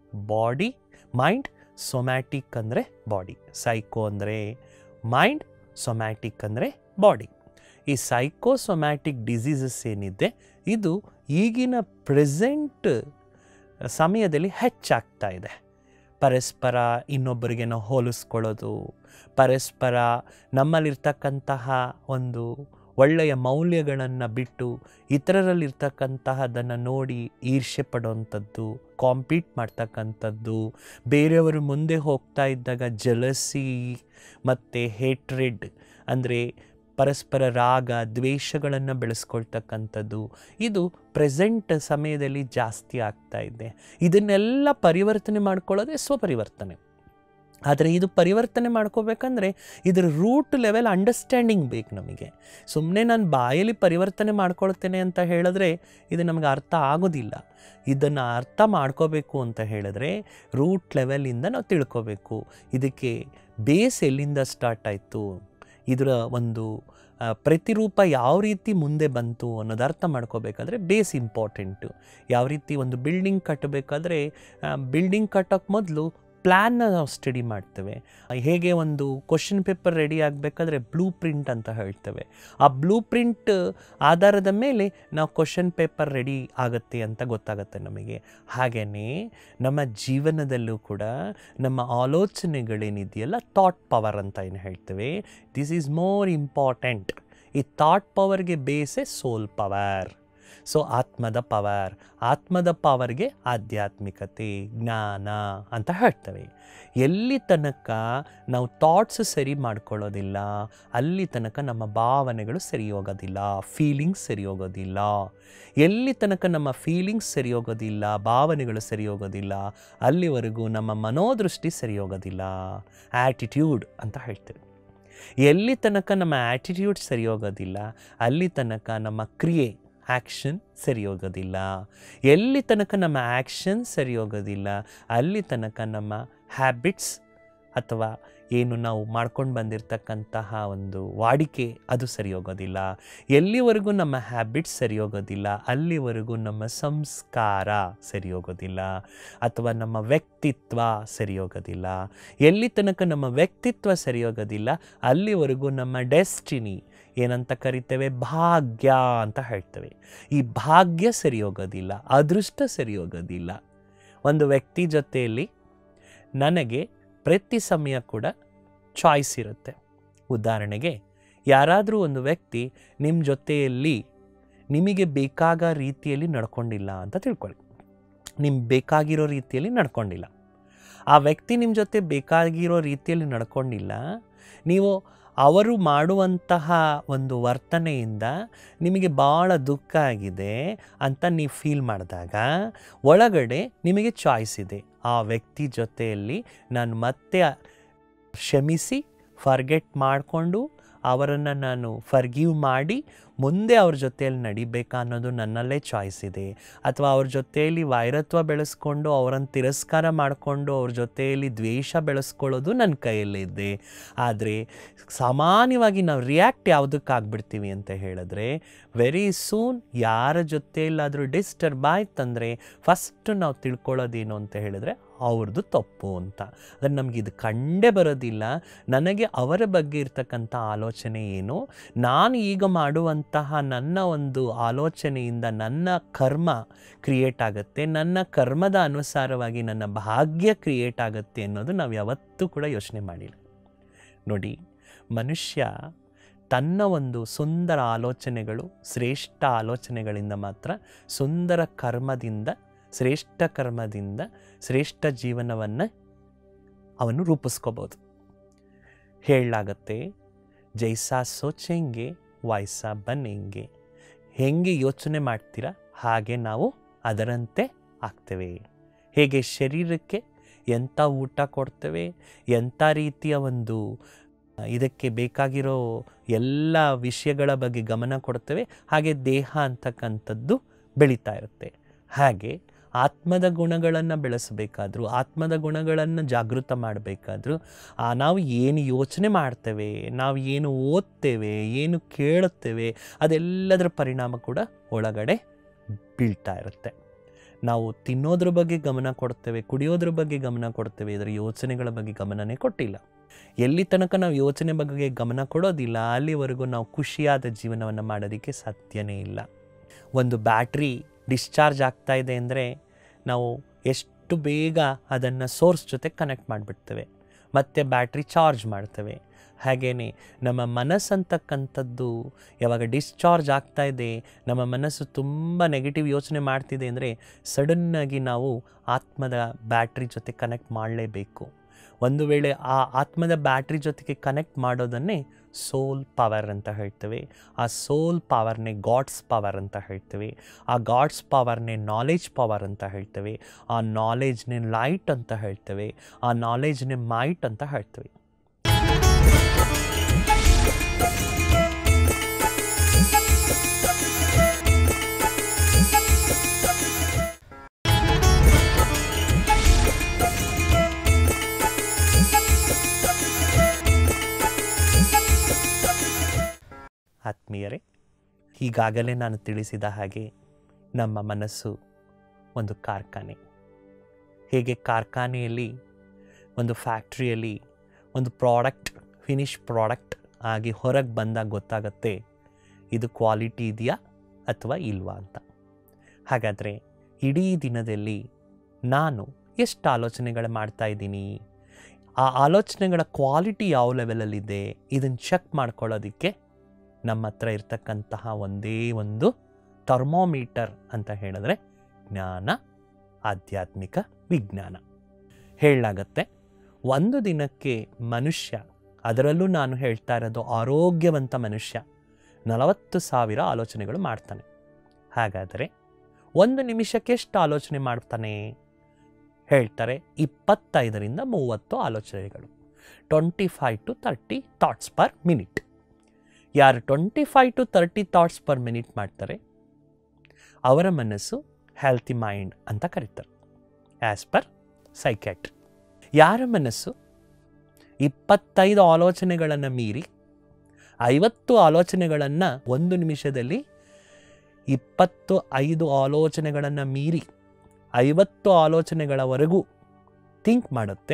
Speaker 1: ಬಾಡಿ ಮೈಂಡ್ ಸೊಮ್ಯಾಟಿಕ್ ಅಂದರೆ ಬಾಡಿ ಸೈಕೋ ಅಂದರೆ ಮೈಂಡ್ ಸೊಮ್ಯಾಟಿಕ್ ಅಂದರೆ ಬಾಡಿ ಈ ಸೈಕೋಸೊಮ್ಯಾಟಿಕ್ ಡಿಸೀಸಸ್ ಏನಿದೆ ಇದು ಈಗಿನ ಪ್ರೆಸೆಂಟ್ ಸಮಯದಲ್ಲಿ ಹೆಚ್ಚಾಗ್ತಾ ಇದೆ ಪರಸ್ಪರ ಇನ್ನೊಬ್ಬರಿಗೆ ನಾವು ಹೋಲಿಸ್ಕೊಳ್ಳೋದು ಪರಸ್ಪರ ನಮ್ಮಲ್ಲಿರ್ತಕ್ಕಂತಹ ಒಂದು ಒಳ್ಳೆಯ ಮೌಲ್ಯಗಳನ್ನು ಬಿಟ್ಟು ಇತರರಲ್ಲಿರ್ತಕ್ಕಂತಹದನ್ನು ನೋಡಿ ಈರ್ಷ್ಯೆ ಪಡೋವಂಥದ್ದು ಕಾಂಪೀಟ್ ಮಾಡ್ತಕ್ಕಂಥದ್ದು ಬೇರೆಯವರು ಮುಂದೆ ಹೋಗ್ತಾ ಇದ್ದಾಗ ಜಲಸಿ ಮತ್ತು ಹೇಟ್ರೆಡ್ ಅಂದರೆ ಪರಸ್ಪರ ರಾಗ ದ್ವೇಷಗಳನ್ನು ಬೆಳೆಸ್ಕೊಳ್ತಕ್ಕಂಥದ್ದು ಇದು ಪ್ರೆಸೆಂಟ್ ಸಮಯದಲ್ಲಿ ಜಾಸ್ತಿ ಆಗ್ತಾ ಇದೆ ಇದನ್ನೆಲ್ಲ ಪರಿವರ್ತನೆ ಮಾಡ್ಕೊಳ್ಳೋದೇ ಸ್ವಪರಿವರ್ತನೆ ಆದರೆ ಇದು ಪರಿವರ್ತನೆ ಮಾಡ್ಕೋಬೇಕಂದ್ರೆ ಇದರ ರೂಟ್ ಲೆವೆಲ್ ಅಂಡರ್ಸ್ಟ್ಯಾಂಡಿಂಗ್ ಬೇಕು ನಮಗೆ ಸುಮ್ಮನೆ ನಾನು ಬಾಯಲ್ಲಿ ಪರಿವರ್ತನೆ ಮಾಡ್ಕೊಳ್ತೇನೆ ಅಂತ ಹೇಳಿದ್ರೆ ಇದು ನಮಗೆ ಅರ್ಥ ಆಗೋದಿಲ್ಲ ಇದನ್ನು ಅರ್ಥ ಮಾಡ್ಕೋಬೇಕು ಅಂತ ಹೇಳಿದ್ರೆ ರೂಟ್ ಲೆವೆಲಿಂದ ನಾವು ತಿಳ್ಕೋಬೇಕು ಇದಕ್ಕೆ ಬೇಸ್ ಎಲ್ಲಿಂದ ಸ್ಟಾರ್ಟ್ ಆಯಿತು ಇದರ ಒಂದು ಆ, ಪ್ರತಿರೂಪ ಯಾವ ರೀತಿ ಮುಂದೆ ಬಂತು ಅನ್ನೋದು ಅರ್ಥ ಮಾಡ್ಕೋಬೇಕಾದ್ರೆ ಬೇಸ್ ಇಂಪಾರ್ಟೆಂಟು ಯಾವ ರೀತಿ ಒಂದು ಬಿಲ್ಡಿಂಗ್ ಕಟ್ಟಬೇಕಾದ್ರೆ ಬಿಲ್ಡಿಂಗ್ ಕಟ್ಟೋಕ್ಕೆ ಮೊದಲು ಪ್ಲ್ಯಾನ್ನ ನಾವು ಸ್ಟಡಿ ಮಾಡ್ತೇವೆ ಹೇಗೆ ಒಂದು ಕ್ವಶನ್ ಪೇಪರ್ ರೆಡಿ ಆಗಬೇಕಾದ್ರೆ ಬ್ಲೂ ಪ್ರಿಂಟ್ ಅಂತ ಹೇಳ್ತೇವೆ ಆ ಬ್ಲೂ ಪ್ರಿಂಟ್ ಆಧಾರದ ಮೇಲೆ ನಾವು ಕ್ವಶನ್ ಪೇಪರ್ ರೆಡಿ ಆಗುತ್ತೆ ಅಂತ ಗೊತ್ತಾಗುತ್ತೆ ನಮಗೆ ಹಾಗೆಯೇ ನಮ್ಮ ಜೀವನದಲ್ಲೂ ಕೂಡ ನಮ್ಮ ಆಲೋಚನೆಗಳೇನಿದೆಯಲ್ಲ ಥಾಟ್ ಪವರ್ ಅಂತ ಏನು ಹೇಳ್ತೇವೆ ದಿಸ್ ಈಸ್ ಮೋರ್ ಇಂಪಾರ್ಟೆಂಟ್ ಈ ಥಾಟ್ ಪವರ್ಗೆ ಬೇಸೇ ಸೋಲ್ ಪವರ್ ಸೊ ಆತ್ಮದ ಪವರ್ ಆತ್ಮದ ಪವರ್ಗೆ ಆಧ್ಯಾತ್ಮಿಕತೆ ಜ್ಞಾನ ಅಂತ ಹೇಳ್ತೇವೆ ಎಲ್ಲಿ ತನಕ ನಾವು ಥಾಟ್ಸ್ ಸರಿ ಮಾಡ್ಕೊಳ್ಳೋದಿಲ್ಲ ಅಲ್ಲಿ ತನಕ ನಮ್ಮ ಭಾವನೆಗಳು ಸರಿ ಹೋಗೋದಿಲ್ಲ ಫೀಲಿಂಗ್ಸ್ ಸರಿ ಹೋಗೋದಿಲ್ಲ ಎಲ್ಲಿ ತನಕ ನಮ್ಮ ಫೀಲಿಂಗ್ಸ್ ಸರಿ ಹೋಗೋದಿಲ್ಲ ಭಾವನೆಗಳು ಸರಿ ಹೋಗೋದಿಲ್ಲ ಅಲ್ಲಿವರೆಗೂ ನಮ್ಮ ಮನೋದೃಷ್ಟಿ ಸರಿ ಹೋಗೋದಿಲ್ಲ ಆ್ಯಟಿಟ್ಯೂಡ್ ಅಂತ ಹೇಳ್ತೇವೆ ಎಲ್ಲಿ ತನಕ ನಮ್ಮ ಆ್ಯಟಿಟ್ಯೂಡ್ ಸರಿ ಹೋಗೋದಿಲ್ಲ ಅಲ್ಲಿ ತನಕ ನಮ್ಮ ಕ್ರಿಯೆ ಆ್ಯಕ್ಷನ್ ಸರಿ ಹೋಗೋದಿಲ್ಲ ಎಲ್ಲಿ ತನಕ ನಮ್ಮ ಆ್ಯಕ್ಷನ್ ಸರಿ ಹೋಗೋದಿಲ್ಲ ಅಲ್ಲಿ ತನಕ ನಮ್ಮ ಹ್ಯಾಬಿಟ್ಸ್ ಅಥವಾ ಏನು ನಾವು ಮಾಡ್ಕೊಂಡು ಬಂದಿರತಕ್ಕಂತಹ ಒಂದು ವಾಡಿಕೆ ಅದು ಸರಿ ಹೋಗೋದಿಲ್ಲ ಎಲ್ಲಿವರೆಗೂ ನಮ್ಮ ಹ್ಯಾಬಿಟ್ಸ್ ಸರಿ ಹೋಗೋದಿಲ್ಲ ಅಲ್ಲಿವರೆಗೂ ನಮ್ಮ ಸಂಸ್ಕಾರ ಸರಿ ಹೋಗೋದಿಲ್ಲ ಅಥವಾ ನಮ್ಮ ವ್ಯಕ್ತಿತ್ವ ಸರಿ ಹೋಗೋದಿಲ್ಲ ಎಲ್ಲಿ ತನಕ ನಮ್ಮ ವ್ಯಕ್ತಿತ್ವ ಸರಿ ಹೋಗೋದಿಲ್ಲ ಅಲ್ಲಿವರೆಗೂ ನಮ್ಮ ಡೆಸ್ಟಿನಿ ಏನಂತ ಕರಿತೇವೆ ಭಾಗ್ಯ ಅಂತ ಹೇಳ್ತೇವೆ ಈ ಭಾಗ್ಯ ಸರಿ ಹೋಗೋದಿಲ್ಲ ಅದೃಷ್ಟ ಸರಿ ಹೋಗೋದಿಲ್ಲ ಒಂದು ವ್ಯಕ್ತಿ ಜೊತೆಯಲ್ಲಿ ನನಗೆ ಪ್ರತಿ ಸಮಯ ಕೂಡ ಚಾಯ್ಸ್ ಇರುತ್ತೆ ಉದಾಹರಣೆಗೆ ಯಾರಾದರೂ ಒಂದು ವ್ಯಕ್ತಿ ನಿಮ್ಮ ಜೊತೆಯಲ್ಲಿ ನಿಮಗೆ ಬೇಕಾಗ ರೀತಿಯಲ್ಲಿ ನಡ್ಕೊಂಡಿಲ್ಲ ಅಂತ ತಿಳ್ಕೊಳ್ಳಿ ನಿಮ್ಗೆ ಬೇಕಾಗಿರೋ ರೀತಿಯಲ್ಲಿ ನಡ್ಕೊಂಡಿಲ್ಲ ಆ ವ್ಯಕ್ತಿ ನಿಮ್ಮ ಜೊತೆ ಬೇಕಾಗಿರೋ ರೀತಿಯಲ್ಲಿ ನಡ್ಕೊಂಡಿಲ್ಲ ನೀವು ಅವರು ಮಾಡುವಂತಹ ಒಂದು ವರ್ತನೆಯಿಂದ ನಿಮಗೆ ಭಾಳ ದುಃಖ ಆಗಿದೆ ಅಂತ ನೀವು ಫೀಲ್ ಮಾಡಿದಾಗ ಒಳಗಡೆ ನಿಮಗೆ ಚಾಯ್ಸ್ ಇದೆ ಆ ವ್ಯಕ್ತಿ ಜೊತೆಯಲ್ಲಿ ನಾನು ಮತ್ತೆ ಕ್ಷಮಿಸಿ ಫರ್ಗೆಟ್ ಮಾಡಿಕೊಂಡು ಅವರನ್ನು ನಾನು ಫರ್ಗಿವ್ ಮಾಡಿ ಮುಂದೆ ಅವ್ರ ಜೊತೆಯಲ್ಲಿ ನಡಿಬೇಕಾ ಅನ್ನೋದು ನನ್ನಲ್ಲೇ ಚಾಯ್ಸ್ ಇದೆ ಅಥವಾ ಅವ್ರ ಜೊತೆಯಲ್ಲಿ ವೈರತ್ವ ಬೆಳೆಸ್ಕೊಂಡು ಅವರನ್ನು ತಿರಸ್ಕಾರ ಮಾಡಿಕೊಂಡು ಅವ್ರ ಜೊತೆಯಲ್ಲಿ ದ್ವೇಷ ಬೆಳೆಸ್ಕೊಳ್ಳೋದು ನನ್ನ ಕೈಯಲ್ಲೇ ಇದೆ ಆದರೆ ಸಾಮಾನ್ಯವಾಗಿ ನಾವು ರಿಯಾಕ್ಟ್ ಯಾವುದಕ್ಕೆ ಆಗ್ಬಿಡ್ತೀವಿ ಅಂತ ಹೇಳಿದ್ರೆ ವೆರಿ ಸೂನ್ ಯಾರ ಜೊತೆಯಲ್ಲಾದರೂ ಡಿಸ್ಟರ್ಬ್ ಆಯ್ತಂದರೆ ಫಸ್ಟ್ ನಾವು ತಿಳ್ಕೊಳ್ಳೋದೇನು ಅಂತ ಹೇಳಿದ್ರೆ ಅವ್ರದ್ದು ತಪ್ಪು ಅಂತ ಅಂದರೆ ನಮಗೆ ಇದು ಕಂಡೇ ಬರೋದಿಲ್ಲ ನನಗೆ ಅವರ ಬಗ್ಗೆ ಇರ್ತಕ್ಕಂಥ ಆಲೋಚನೆ ಏನು ನಾನು ಈಗ ಮಾಡುವಂತಹ ನನ್ನ ಒಂದು ಆಲೋಚನೆಯಿಂದ ನನ್ನ ಕರ್ಮ ಕ್ರಿಯೇಟ್ ಆಗುತ್ತೆ ನನ್ನ ಕರ್ಮದ ಅನುಸಾರವಾಗಿ ನನ್ನ ಭಾಗ್ಯ ಕ್ರಿಯೇಟ್ ಆಗುತ್ತೆ ಅನ್ನೋದು ನಾವು ಯಾವತ್ತೂ ಕೂಡ ಯೋಚನೆ ಮಾಡಿಲ್ಲ ನೋಡಿ ಮನುಷ್ಯ ತನ್ನ ಒಂದು ಸುಂದರ ಆಲೋಚನೆಗಳು ಶ್ರೇಷ್ಠ ಆಲೋಚನೆಗಳಿಂದ ಮಾತ್ರ ಸುಂದರ ಕರ್ಮದಿಂದ ಶ್ರೇಷ್ಠ ಕರ್ಮದಿಂದ ಶ್ರೇಷ್ಠ ಜೀವನವನ್ನು ಅವನು ರೂಪಿಸ್ಕೋಬೋದು ಹೇಳಲಾಗತ್ತೆ ಜೈಸಾ ಸೋಚೆಂಗೆ ವಾಯ್ಸಾ ಬನ್ನೆಂಗೆ ಹೆಂಗೆ ಯೋಚನೆ ಮಾಡ್ತೀರಾ ಹಾಗೆ ನಾವು ಅದರಂತೆ ಆಗ್ತೇವೆ ಹೇಗೆ ಶರೀರಕ್ಕೆ ಎಂಥ ಊಟ ಕೊಡ್ತೇವೆ ಎಂಥ ರೀತಿಯ ಒಂದು ಇದಕ್ಕೆ ಬೇಕಾಗಿರೋ ಎಲ್ಲ ವಿಷಯಗಳ ಬಗ್ಗೆ ಗಮನ ಕೊಡ್ತೇವೆ ಹಾಗೆ ದೇಹ ಅಂತಕ್ಕಂಥದ್ದು ಬೆಳೀತಾ ಇರುತ್ತೆ ಹಾಗೆ ಆತ್ಮದ ಗುಣಗಳನ್ನು ಬೆಳೆಸಬೇಕಾದ್ರೂ ಆತ್ಮದ ಗುಣಗಳನ್ನು ಜಾಗೃತ ಮಾಡಬೇಕಾದ್ರೂ ನಾವು ಏನು ಯೋಚನೆ ಮಾಡ್ತೇವೆ ನಾವು ಏನು ಓದ್ತೇವೆ ಏನು ಕೇಳುತ್ತೇವೆ ಅದೆಲ್ಲದರ ಪರಿಣಾಮ ಕೂಡ ಒಳಗಡೆ ಬೀಳ್ತಾ ಇರುತ್ತೆ ನಾವು ತಿನ್ನೋದ್ರ ಬಗ್ಗೆ ಗಮನ ಕೊಡ್ತೇವೆ ಕುಡಿಯೋದ್ರ ಬಗ್ಗೆ ಗಮನ ಕೊಡ್ತೇವೆ ಇದರ ಯೋಚನೆಗಳ ಬಗ್ಗೆ ಗಮನನೇ ಕೊಟ್ಟಿಲ್ಲ ಎಲ್ಲಿ ತನಕ ನಾವು ಯೋಚನೆ ಬಗ್ಗೆ ಗಮನ ಕೊಡೋದಿಲ್ಲ ಅಲ್ಲಿವರೆಗೂ ನಾವು ಖುಷಿಯಾದ ಜೀವನವನ್ನು ಮಾಡೋದಕ್ಕೆ ಸಾಧ್ಯನೇ ಇಲ್ಲ ಒಂದು ಬ್ಯಾಟ್ರಿ ಡಿಸ್ಚಾರ್ಜ್ ಆಗ್ತಾ ಇದೆ ಅಂದರೆ ನಾವು ಎಷ್ಟು ಬೇಗ ಅದನ್ನು ಸೋರ್ಸ್ ಜೊತೆ ಕನೆಕ್ಟ್ ಮಾಡಿಬಿಡ್ತೇವೆ ಮತ್ತು ಬ್ಯಾಟ್ರಿ ಚಾರ್ಜ್ ಮಾಡ್ತೇವೆ ಹಾಗೆಯೇ ನಮ್ಮ ಮನಸ್ಸಂತಕ್ಕಂಥದ್ದು ಯಾವಾಗ ಡಿಸ್ಚಾರ್ಜ್ ಆಗ್ತಾ ಇದೆ ನಮ್ಮ ಮನಸ್ಸು ತುಂಬ ನೆಗೆಟಿವ್ ಯೋಚನೆ ಮಾಡ್ತಿದೆ ಅಂದರೆ ಸಡನ್ನಾಗಿ ನಾವು ಆತ್ಮದ ಬ್ಯಾಟ್ರಿ ಜೊತೆ ಕನೆಕ್ಟ್ ಮಾಡಲೇಬೇಕು ಒಂದು ವೇಳೆ ಆ ಆತ್ಮದ ಬ್ಯಾಟ್ರಿ ಜೊತೆಗೆ ಕನೆಕ್ಟ್ ಮಾಡೋದನ್ನೇ ಸೋಲ್ ಪವರ್ ಅಂತ ಹೇಳ್ತೇವೆ ಆ ಸೋಲ್ ಪವರ್ನೇ ಗಾಡ್ಸ್ ಪವರ್ ಅಂತ ಹೇಳ್ತೇವೆ ಆ ಗಾಡ್ಸ್ ಪವರ್ನೇ ನಾಲೆಜ್ ಪವರ್ ಅಂತ ಹೇಳ್ತೇವೆ ಆ ನಾಲೆಜ್ನೇ ಲೈಟ್ ಅಂತ ಹೇಳ್ತೇವೆ ಆ ನಾಲೆಜ್ನೇ ಮೈಟ್ ಅಂತ ಹೇಳ್ತೇವೆ ಆತ್ಮೀಯರೇ ಈಗಾಗಲೇ ನಾನು ತಿಳಿಸಿದ ಹಾಗೆ ನಮ್ಮ ಮನಸ್ಸು ಒಂದು ಕಾರ್ಖಾನೆ ಹೇಗೆ ಕಾರ್ಖಾನೆಯಲ್ಲಿ ಒಂದು ಫ್ಯಾಕ್ಟ್ರಿಯಲ್ಲಿ ಒಂದು ಪ್ರಾಡಕ್ಟ್ ಫಿನಿಶ್ ಪ್ರಾಡಕ್ಟ್ ಆಗಿ ಹೊರಗೆ ಬಂದಾಗ ಗೊತ್ತಾಗತ್ತೆ ಇದು ಕ್ವಾಲಿಟಿ ಇದೆಯಾ ಅಥವಾ ಇಲ್ವಾ ಅಂತ ಹಾಗಾದರೆ ಇಡೀ ದಿನದಲ್ಲಿ ನಾನು ಎಷ್ಟು ಆಲೋಚನೆಗಳು ಮಾಡ್ತಾ ಇದ್ದೀನಿ ಆ ಆಲೋಚನೆಗಳ ಕ್ವಾಲಿಟಿ ಯಾವ ಲೆವೆಲಲ್ಲಿದೆ ಇದನ್ನು ಚೆಕ್ ಮಾಡ್ಕೊಳ್ಳೋದಕ್ಕೆ ನಮ್ಮ ಹತ್ರ ಇರ್ತಕ್ಕಂತಹ ಒಂದೇ ಒಂದು ಥರ್ಮೋಮೀಟರ್ ಅಂತ ಹೇಳಿದ್ರೆ ಜ್ಞಾನ ಆಧ್ಯಾತ್ಮಿಕ ವಿಜ್ಞಾನ ಹೇಳಲಾಗತ್ತೆ ಒಂದು ದಿನಕ್ಕೆ ಮನುಷ್ಯ ಅದರಲ್ಲೂ ನಾನು ಹೇಳ್ತಾ ಇರೋದು ಆರೋಗ್ಯವಂತ ಮನುಷ್ಯ ನಲವತ್ತು ಸಾವಿರ ಆಲೋಚನೆಗಳು ಮಾಡ್ತಾನೆ ಹಾಗಾದರೆ ಒಂದು ನಿಮಿಷಕ್ಕೆ ಎಷ್ಟು ಆಲೋಚನೆ ಮಾಡ್ತಾನೆ ಹೇಳ್ತಾರೆ ಇಪ್ಪತ್ತೈದರಿಂದ ಮೂವತ್ತು ಆಲೋಚನೆಗಳು twenty five to thirty thoughts per minute ಯಾರು twenty five to thirty thoughts per minute ಮಾಡ್ತಾರೆ ಅವರ ಮನಸ್ಸು ಹೆಲ್ತಿ ಮೈಂಡ್ ಅಂತ ಕರೀತಾರೆ ಆ್ಯಸ್ ಪರ್ ಸೈಕ್ಯಾಟ್ರಿ ಯಾರ ಮನಸ್ಸು ಇಪ್ಪತ್ತೈದು ಆಲೋಚನೆಗಳನ್ನು ಮೀರಿ ಐವತ್ತು ಆಲೋಚನೆಗಳನ್ನು ಒಂದು ನಿಮಿಷದಲ್ಲಿ ಇಪ್ಪತ್ತು ಐದು ಆಲೋಚನೆಗಳನ್ನು ಮೀರಿ ಐವತ್ತು ಆಲೋಚನೆಗಳವರೆಗೂ ಥಿಂಕ್ ಮಾಡುತ್ತೆ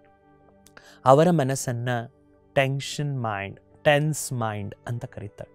Speaker 1: ಅವರ ಮನಸ್ಸನ್ನು ಟೆನ್ಷನ್ ಮೈಂಡ್ ಟೆನ್ಸ್ ಮೈಂಡ್ ಅಂತ ಕರೀತಾರೆ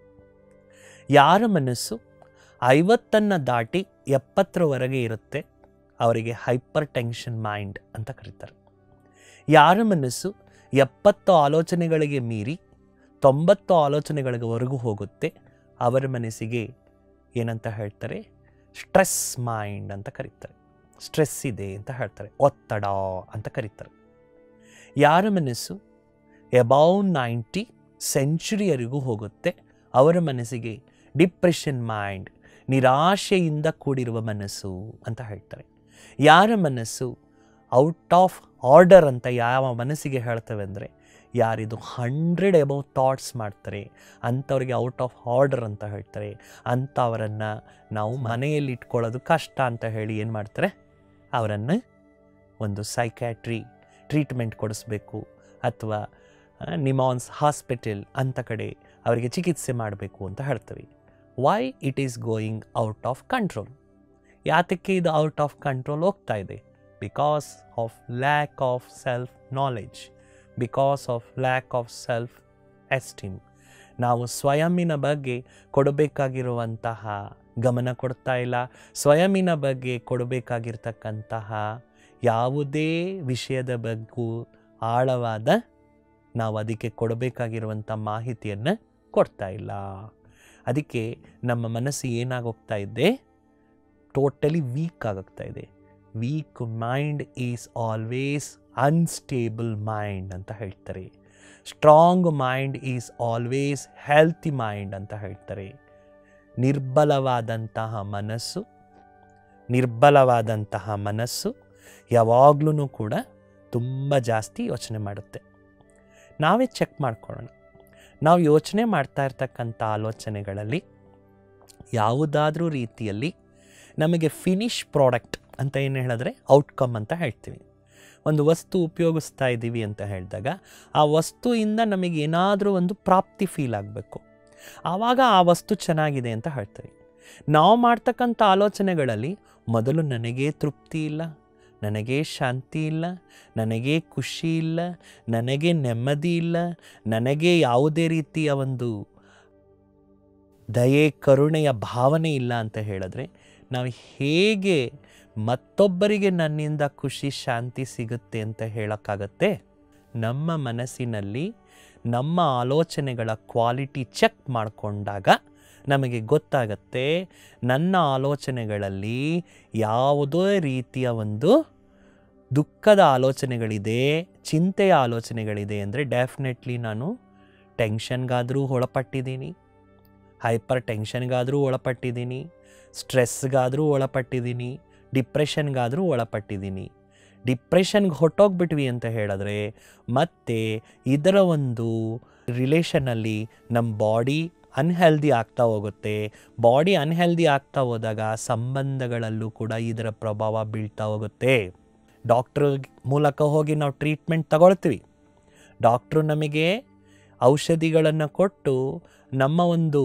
Speaker 1: ಯಾರ ಮನಸ್ಸು ಐವತ್ತನ್ನು ದಾಟಿ ಎಪ್ಪತ್ತರವರೆಗೆ ಇರುತ್ತೆ ಅವರಿಗೆ ಹೈಪರ್ ಟೆನ್ಷನ್ ಮೈಂಡ್ ಅಂತ ಕರೀತಾರೆ ಯಾರ ಮನಸ್ಸು ಎಪ್ಪತ್ತು ಆಲೋಚನೆಗಳಿಗೆ ಮೀರಿ ತೊಂಬತ್ತು ಆಲೋಚನೆಗಳಿವರೆಗೂ ಹೋಗುತ್ತೆ ಅವರ ಮನಸ್ಸಿಗೆ ಏನಂತ ಹೇಳ್ತಾರೆ ಸ್ಟ್ರೆಸ್ ಮೈಂಡ್ ಅಂತ ಕರೀತಾರೆ ಸ್ಟ್ರೆಸ್ ಇದೆ ಅಂತ ಹೇಳ್ತಾರೆ ಒತ್ತಡ ಅಂತ ಕರೀತಾರೆ ಯಾರ ಮನಸ್ಸು ಎಬೌವ್ ನೈಂಟಿ ಸೆಂಚುರಿಯವರೆಗೂ ಹೋಗುತ್ತೆ ಅವರ ಮನಸ್ಸಿಗೆ ಡಿಪ್ರೆಷನ್ ಮೈಂಡ್ ನಿರಾಶೆಯಿಂದ ಕೂಡಿರುವ ಮನಸ್ಸು ಅಂತ ಹೇಳ್ತಾರೆ ಯಾರ ಮನಸ್ಸು ಔಟ್ ಆಫ್ ಆರ್ಡರ್ ಅಂತ ಯಾವ ಮನಸ್ಸಿಗೆ ಹೇಳ್ತೇವೆ ಅಂದರೆ ಯಾರಿದು ಹಂಡ್ರೆಡ್ ಎಬೌವ್ ಥಾಟ್ಸ್ ಮಾಡ್ತಾರೆ ಅಂಥವ್ರಿಗೆ ಔಟ್ ಆಫ್ ಆರ್ಡರ್ ಅಂತ ಹೇಳ್ತಾರೆ ಅಂಥವರನ್ನು ನಾವು ಮನೆಯಲ್ಲಿ ಇಟ್ಕೊಳ್ಳೋದು ಕಷ್ಟ ಅಂತ ಹೇಳಿ ಏನು ಮಾಡ್ತಾರೆ ಅವರನ್ನು ಒಂದು ಸೈಕ್ಯಾಟ್ರಿ ಟ್ರೀಟ್ಮೆಂಟ್ ಕೊಡಿಸ್ಬೇಕು ಅಥವಾ ನಿಮಾನ್ಸ್ ಹಾಸ್ಪಿಟಲ್ ಅಂಥ ಕಡೆ ಅವರಿಗೆ ಚಿಕಿತ್ಸೆ ಮಾಡಬೇಕು ಅಂತ ಹೇಳ್ತೀವಿ why it is going out of control ಯಾತಕ್ಕೆ ಇದು ಔಟ್ ಆಫ್ ಕಂಟ್ರೋಲ್ ಹೋಗ್ತಾ ಇದೆ because of lack of self knowledge because of lack of self esteem ನಾವು ಸ್ವಯಂನ ಬಗ್ಗೆ ಕೊಡಬೇಕಾಗಿರುವಂತಹ ಗಮನ ಕೊಡ್ತಾ ಇಲ್ಲ ಸ್ವಯಂನ ಬಗ್ಗೆ ಕೊಡಬೇಕಾಗಿರ್ತಕ್ಕಂತಹ ಯಾವುದೇ ವಿಷಯದ ಬಗ್ಗೂ ಆಳವಾದ ನಾವು ಅದಕ್ಕೆ ಕೊಡಬೇಕಾಗಿರುವಂಥ ಮಾಹಿತಿಯನ್ನು ಕೊಡ್ತಾ ಇಲ್ಲ ಅದಕ್ಕೆ ನಮ್ಮ ಮನಸ್ಸು ಏನಾಗೋಗ್ತಾ ಇದೆ ಟೋಟಲಿ ವೀಕ್ ಆಗೋಗ್ತಾ ಇದೆ weak mind is always unstable mind ಅಂತ ಹೇಳ್ತಾರೆ strong mind is always healthy mind ಅಂತ ಹೇಳ್ತಾರೆ ನಿರ್ಬಲವಾದಂತಹ ಮನಸ್ಸು ನಿರ್ಬಲವಾದಂತಹ ಮನಸ್ಸು ಯಾವಾಗಲೂ ಕೂಡ ತುಂಬ ಜಾಸ್ತಿ ಯೋಚನೆ ಮಾಡುತ್ತೆ ನಾವೇ ಚೆಕ್ ಮಾಡ್ಕೊಳ್ಳೋಣ ನಾವು ಯೋಚನೆ ಮಾಡ್ತಾ ಇರ್ತಕ್ಕಂಥ ಆಲೋಚನೆಗಳಲ್ಲಿ ಯಾವುದಾದ್ರೂ ರೀತಿಯಲ್ಲಿ ನಮಗೆ ಫಿನಿಶ್ ಪ್ರಾಡಕ್ಟ್ ಅಂತ ಏನು ಹೇಳಿದ್ರೆ ಔಟ್ಕಮ್ ಅಂತ ಹೇಳ್ತೀವಿ ಒಂದು ವಸ್ತು ಉಪಯೋಗಿಸ್ತಾ ಇದ್ದೀವಿ ಅಂತ ಹೇಳಿದಾಗ ಆ ವಸ್ತುವಿಂದ ನಮಗೆ ಏನಾದರೂ ಒಂದು ಪ್ರಾಪ್ತಿ ಫೀಲ್ ಆಗಬೇಕು ಆವಾಗ ಆ ವಸ್ತು ಚೆನ್ನಾಗಿದೆ ಅಂತ ಹೇಳ್ತೀವಿ ನಾವು ಮಾಡ್ತಕ್ಕಂಥ ಆಲೋಚನೆಗಳಲ್ಲಿ ಮೊದಲು ನನಗೇ ತೃಪ್ತಿ ಇಲ್ಲ ನನಗೇ ಶಾಂತಿ ಇಲ್ಲ ನನಗೇ ಖುಷಿ ಇಲ್ಲ ನನಗೆ ನೆಮ್ಮದಿ ಇಲ್ಲ ನನಗೆ ಯಾವುದೇ ರೀತಿಯ ಒಂದು ದಯೆ ಕರುಣೆಯ ಭಾವನೆ ಇಲ್ಲ ಅಂತ ಹೇಳಿದ್ರೆ ನಾವು ಹೇಗೆ ಮತ್ತೊಬ್ಬರಿಗೆ ನನ್ನಿಂದ ಖುಷಿ ಶಾಂತಿ ಸಿಗುತ್ತೆ ಅಂತ ಹೇಳೋಕ್ಕಾಗತ್ತೆ ನಮ್ಮ ಮನಸ್ಸಿನಲ್ಲಿ ನಮ್ಮ ಆಲೋಚನೆಗಳ ಕ್ವಾಲಿಟಿ ಚೆಕ್ ಮಾಡಿಕೊಂಡಾಗ ನಮಗೆ ಗೊತ್ತಾಗತ್ತೆ ನನ್ನ ಆಲೋಚನೆಗಳಲ್ಲಿ ಯಾವುದೇ ರೀತಿಯ ಒಂದು ದುಃಖದ ಆಲೋಚನೆಗಳಿದೆ ಚಿಂತೆಯ ಆಲೋಚನೆಗಳಿದೆ ಅಂದರೆ ಡೆಫಿನೆಟ್ಲಿ ನಾನು ಟೆನ್ಷನ್ಗಾದರೂ ಒಳಪಟ್ಟಿದ್ದೀನಿ ಹೈಪರ್ ಟೆನ್ಷನ್ಗಾದರೂ ಒಳಪಟ್ಟಿದ್ದೀನಿ ಸ್ಟ್ರೆಸ್ಗಾದರೂ ಒಳಪಟ್ಟಿದ್ದೀನಿ ಡಿಪ್ರೆಷನ್ಗಾದರೂ ಒಳಪಟ್ಟಿದ್ದೀನಿ ಡಿಪ್ರೆಷನ್ಗೆ ಹೊಟ್ಟೋಗ್ಬಿಟ್ವಿ ಅಂತ ಹೇಳಿದ್ರೆ ಮತ್ತೆ ಇದರ ಒಂದು ರಿಲೇಷನಲ್ಲಿ ನಮ್ಮ ಬಾಡಿ ಅನ್ಹೆಲ್ದಿ ಆಗ್ತಾ ಹೋಗುತ್ತೆ ಬಾಡಿ ಅನ್ಹೆಲ್ದಿ ಆಗ್ತಾ ಹೋದಾಗ ಸಂಬಂಧಗಳಲ್ಲೂ ಕೂಡ ಇದರ ಪ್ರಭಾವ ಬೀಳ್ತಾ ಹೋಗುತ್ತೆ ಡಾಕ್ಟ್ರ್ ಮೂಲಕ ಹೋಗಿ ನಾವು ಟ್ರೀಟ್ಮೆಂಟ್ ತಗೊಳ್ತೀವಿ ಡಾಕ್ಟ್ರು ನಮಗೆ ಔಷಧಿಗಳನ್ನು ಕೊಟ್ಟು ನಮ್ಮ ಒಂದು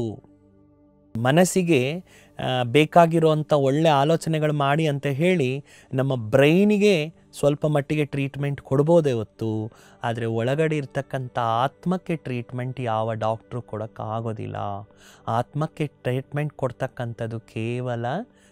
Speaker 1: ಮನಸ್ಸಿಗೆ ಬೇಕಾಗಿರುವಂಥ ಒಳ್ಳೆ ಆಲೋಚನೆಗಳು ಮಾಡಿ ಅಂತ ಹೇಳಿ ನಮ್ಮ ಬ್ರೈನಿಗೆ ಸ್ವಲ್ಪ ಮಟ್ಟಿಗೆ ಟ್ರೀಟ್ಮೆಂಟ್ ಕೊಡ್ಬೋದೇ ಹೊತ್ತು ಆದರೆ ಒಳಗಡೆ ಇರ್ತಕ್ಕಂಥ ಆತ್ಮಕ್ಕೆ ಟ್ರೀಟ್ಮೆಂಟ್ ಯಾವ ಡಾಕ್ಟ್ರು ಕೊಡೋಕ್ಕಾಗೋದಿಲ್ಲ ಆತ್ಮಕ್ಕೆ ಟ್ರೀಟ್ಮೆಂಟ್ ಕೊಡ್ತಕ್ಕಂಥದ್ದು ಕೇವಲ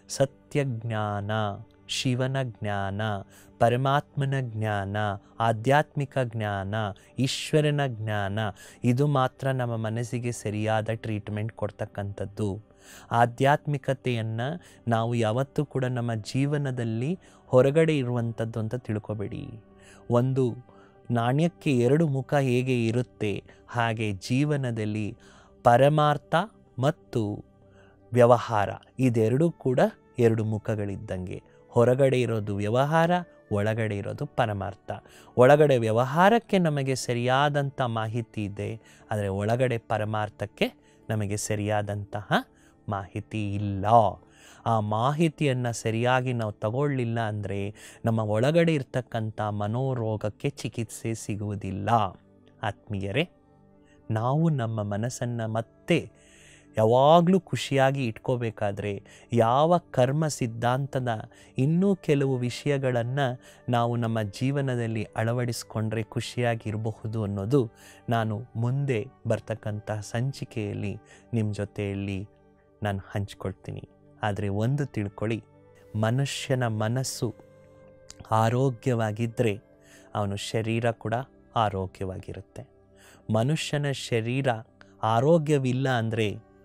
Speaker 1: ಸತ್ಯಜ್ಞಾನ ಶಿವನ ಜ್ಞಾನ ಪರಮಾತ್ಮನ ಜ್ಞಾನ ಆಧ್ಯಾತ್ಮಿಕ ಜ್ಞಾನ ಈಶ್ವರನ ಜ್ಞಾನ ಇದು ಮಾತ್ರ ನಮ್ಮ ಮನಸ್ಸಿಗೆ ಸರಿಯಾದ ಟ್ರೀಟ್ಮೆಂಟ್ ಕೊಡ್ತಕ್ಕಂಥದ್ದು ಆಧ್ಯಾತ್ಮಿಕತೆಯನ್ನು ನಾವು ಯಾವತ್ತೂ ಕೂಡ ನಮ್ಮ ಜೀವನದಲ್ಲಿ ಹೊರಗಡೆ ಇರುವಂಥದ್ದು ಅಂತ ತಿಳ್ಕೊಬೇಡಿ ಒಂದು ನಾಣ್ಯಕ್ಕೆ ಎರಡು ಮುಖ ಹೇಗೆ ಇರುತ್ತೆ ಹಾಗೆ ಜೀವನದಲ್ಲಿ ಪರಮಾರ್ಥ ಮತ್ತು ವ್ಯವಹಾರ ಇದೆರಡೂ ಕೂಡ ಎರಡು ಮುಖಗಳಿದ್ದಂಗೆ ಹೊರಗಡೆ ಇರೋದು ವ್ಯವಹಾರ ಒಳಗಡೆ ಇರೋದು ಪರಮಾರ್ಥ ಒಳಗಡೆ ವ್ಯವಹಾರಕ್ಕೆ ನಮಗೆ ಸರಿಯಾದಂಥ ಮಾಹಿತಿ ಇದೆ ಆದರೆ ಒಳಗಡೆ ಪರಮಾರ್ಥಕ್ಕೆ ನಮಗೆ ಸರಿಯಾದಂತಹ ಮಾಹಿತಿ ಇಲ್ಲ ಆ ಮಾಹಿತಿಯನ್ನು ಸರಿಯಾಗಿ ನಾವು ತಗೊಳ್ಳಿಲ್ಲ ಅಂದರೆ ನಮ್ಮ ಒಳಗಡೆ ಇರ್ತಕ್ಕಂಥ ಮನೋರೋಗಕ್ಕೆ ಚಿಕಿತ್ಸೆ ಸಿಗುವುದಿಲ್ಲ ಆತ್ಮೀಯರೇ ನಾವು ನಮ್ಮ ಮನಸ್ಸನ್ನು ಮತ್ತೆ ಯಾವಾಗಲೂ ಖುಷಿಯಾಗಿ ಇಟ್ಕೋಬೇಕಾದ್ರೆ ಯಾವ ಕರ್ಮ ಸಿದ್ಧಾಂತದ ಇನ್ನೂ ಕೆಲವು ವಿಷಯಗಳನ್ನು ನಾವು ನಮ್ಮ ಜೀವನದಲ್ಲಿ ಅಳವಡಿಸ್ಕೊಂಡ್ರೆ ಖುಷಿಯಾಗಿರಬಹುದು ಅನ್ನೋದು ನಾನು ಮುಂದೆ ಬರ್ತಕ್ಕಂಥ ಸಂಚಿಕೆಯಲ್ಲಿ ನಿಮ್ಮ ಜೊತೆಯಲ್ಲಿ ನಾನು ಹಂಚ್ಕೊಳ್ತೀನಿ ಆದರೆ ಒಂದು ತಿಳ್ಕೊಳ್ಳಿ ಮನುಷ್ಯನ ಮನಸ್ಸು ಆರೋಗ್ಯವಾಗಿದ್ದರೆ ಅವನು ಶರೀರ ಕೂಡ ಆರೋಗ್ಯವಾಗಿರುತ್ತೆ ಮನುಷ್ಯನ ಶರೀರ ಆರೋಗ್ಯವಿಲ್ಲ ಅಂದರೆ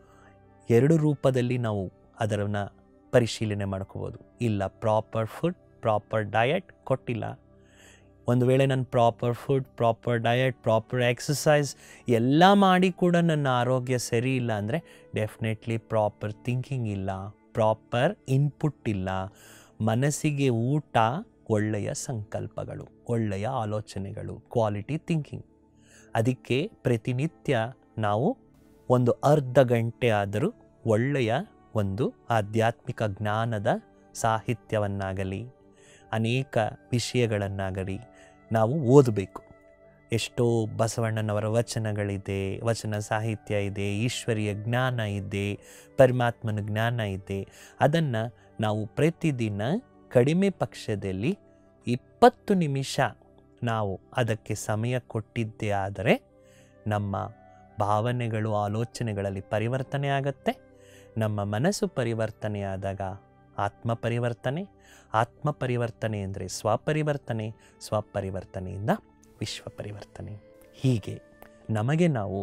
Speaker 1: ಎರಡು ರೂಪದಲ್ಲಿ ನಾವು ಅದನ್ನು ಪರಿಶೀಲನೆ ಮಾಡ್ಕೋಬೋದು ಇಲ್ಲ ಪ್ರಾಪರ್ ಫುಡ್ ಪ್ರಾಪರ್ ಡಯಟ್ ಕೊಟ್ಟಿಲ್ಲ ಒಂದು ವೇಳೆ ನಾನು proper food proper diet proper exercise ಎಲ್ಲ ಮಾಡಿ ಕೂಡ ನನ್ನ ಆರೋಗ್ಯ ಸರಿ ಇಲ್ಲ ಅಂದರೆ ಡೆಫಿನೆಟ್ಲಿ ಪ್ರಾಪರ್ ಥಿಂಕಿಂಗ್ ಇಲ್ಲ ಪ್ರಾಪರ್ ಇನ್ಪುಟ್ ಇಲ್ಲ ಮನಸ್ಸಿಗೆ ಊಟ ಒಳ್ಳೆಯ ಸಂಕಲ್ಪಗಳು ಒಳ್ಳೆಯ ಆಲೋಚನೆಗಳು ಕ್ವಾಲಿಟಿ ಥಿಂಕಿಂಗ್ ಅದಕ್ಕೆ ಪ್ರತಿನಿತ್ಯ ನಾವು ಒಂದು ಅರ್ಧ ಗಂಟೆ ಆದರೂ ಒಳ್ಳೆಯ ಒಂದು ಆಧ್ಯಾತ್ಮಿಕ ಜ್ಞಾನದ ಸಾಹಿತ್ಯವನ್ನಾಗಲಿ ಅನೇಕ ವಿಷಯಗಳನ್ನಾಗಲಿ ನಾವು ಓದಬೇಕು ಎಷ್ಟೋ ಬಸವಣ್ಣನವರ ವಚನಗಳಿದೆ ವಚನ ಸಾಹಿತ್ಯ ಇದೆ ಈಶ್ವರಿಯ ಜ್ಞಾನ ಇದೆ ಪರಮಾತ್ಮನ ಜ್ಞಾನ ಇದೆ ಅದನ್ನು ನಾವು ಪ್ರತಿದಿನ ಕಡಿಮೆ ಪಕ್ಷದಲ್ಲಿ ಇಪ್ಪತ್ತು ನಿಮಿಷ ನಾವು ಅದಕ್ಕೆ ಸಮಯ ಕೊಟ್ಟಿದ್ದೇ ಆದರೆ ನಮ್ಮ ಭಾವನೆಗಳು ಆಲೋಚನೆಗಳಲ್ಲಿ ಪರಿವರ್ತನೆ ಆಗತ್ತೆ ನಮ್ಮ ಮನಸ್ಸು ಪರಿವರ್ತನೆಯಾದಾಗ ಆತ್ಮ ಪರಿವರ್ತನೆ ಆತ್ಮ ಪರಿವರ್ತನೆ ಅಂದರೆ ಸ್ವಪರಿವರ್ತನೆ ಸ್ವಪರಿವರ್ತನೆಯಿಂದ ವಿಶ್ವ ಪರಿವರ್ತನೆ ಹೀಗೆ ನಮಗೆ ನಾವು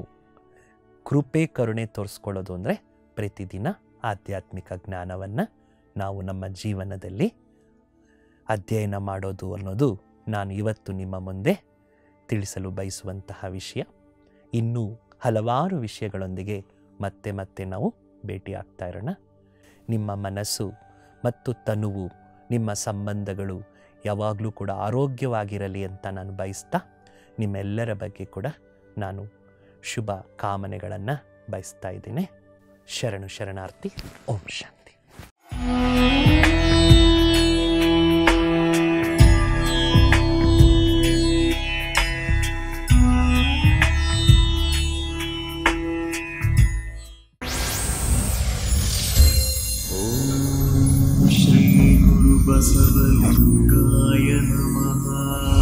Speaker 1: ಕೃಪೆ ಕರುಣೆ ತೋರಿಸ್ಕೊಳ್ಳೋದು ಅಂದರೆ ಪ್ರತಿದಿನ ಆಧ್ಯಾತ್ಮಿಕ ಜ್ಞಾನವನ್ನು ನಾವು ನಮ್ಮ ಜೀವನದಲ್ಲಿ ಅಧ್ಯಯನ ಮಾಡೋದು ಅನ್ನೋದು ನಾನು ಇವತ್ತು ನಿಮ್ಮ ಮುಂದೆ ತಿಳಿಸಲು ಬಯಸುವಂತಹ ವಿಷಯ ಇನ್ನೂ ಹಲವಾರು ವಿಷಯಗಳೊಂದಿಗೆ ಮತ್ತೆ ಮತ್ತೆ ನಾವು ಭೇಟಿಯಾಗ್ತಾ ಇರೋಣ ನಿಮ್ಮ ಮನಸ್ಸು ಮತ್ತು ತನುವು ನಿಮ್ಮ ಸಂಬಂಧಗಳು ಯಾವಾಗಲೂ ಕೂಡ ಆರೋಗ್ಯವಾಗಿರಲಿ ಅಂತ ನಾನು ಬಯಸ್ತಾ ನಿಮ್ಮೆಲ್ಲರ ಬಗ್ಗೆ ಕೂಡ ನಾನು ಶುಭ ಕಾಮನೆಗಳನ್ನು ಬಯಸ್ತಾ ಇದ್ದೀನಿ ಶರಣು ಶರಣಾರ್ಥಿ ಓಂ ಶಾಂತಿ
Speaker 2: श्रीगुरुबसवलिङ्गाय नमः